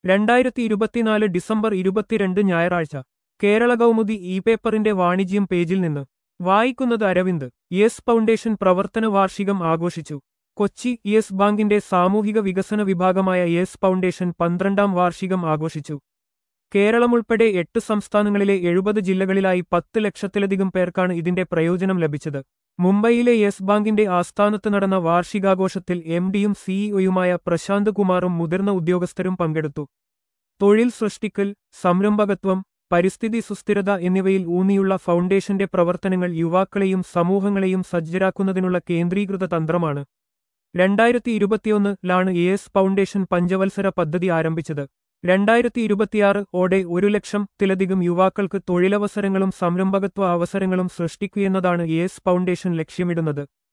രണ്ടായിരത്തി ഇരുപത്തിനാല് ഡിസംബർ ഇരുപത്തിരണ്ട് ഞായറാഴ്ച കേരള കൗമുദി ഇ പേപ്പറിന്റെ വാണിജ്യം പേജിൽ നിന്ന് വായിക്കുന്നത് അരവിന്ദ് യെസ് ഫൗണ്ടേഷൻ പ്രവർത്തന വാർഷികം ആഘോഷിച്ചു കൊച്ചി യെസ് ബാങ്കിന്റെ സാമൂഹിക വികസന വിഭാഗമായ യെസ് ഫൗണ്ടേഷൻ പന്ത്രണ്ടാം വാർഷികം ആഘോഷിച്ചു കേരളമുൾപ്പെടെ എട്ട് സംസ്ഥാനങ്ങളിലെ എഴുപത് ജില്ലകളിലായി പത്ത് ലക്ഷത്തിലധികം പേർക്കാണ് ഇതിന്റെ പ്രയോജനം ലഭിച്ചത് മുംബൈയിലെ യെസ് ബാങ്കിന്റെ ആസ്ഥാനത്ത് നടന്ന വാർഷികാഘോഷത്തിൽ എം ഡിയും സിഇഒയുമായ പ്രശാന്ത് കുമാറും മുതിർന്ന ഉദ്യോഗസ്ഥരും പങ്കെടുത്തു തൊഴിൽ സൃഷ്ടിക്കൽ സംരംഭകത്വം പരിസ്ഥിതി സുസ്ഥിരത എന്നിവയിൽ ഊന്നിയുള്ള ഫൗണ്ടേഷന്റെ പ്രവർത്തനങ്ങൾ യുവാക്കളെയും സമൂഹങ്ങളെയും സജ്ജരാക്കുന്നതിനുള്ള കേന്ദ്രീകൃത തന്ത്രമാണ് രണ്ടായിരത്തി ഇരുപത്തിയൊന്നിലാണ് എസ് ഫൗണ്ടേഷൻ പഞ്ചവത്സര പദ്ധതി ആരംഭിച്ചത് രണ്ടായിരത്തി ഇരുപത്തിയാറ് ഓടെ ഒരു ലക്ഷത്തിലധികം യുവാക്കൾക്ക് തൊഴിലവസരങ്ങളും സംരംഭകത്വ അവസരങ്ങളും സൃഷ്ടിക്കുകയെന്നതാണ് എസ് ഫൗണ്ടേഷൻ ലക്ഷ്യമിടുന്നത്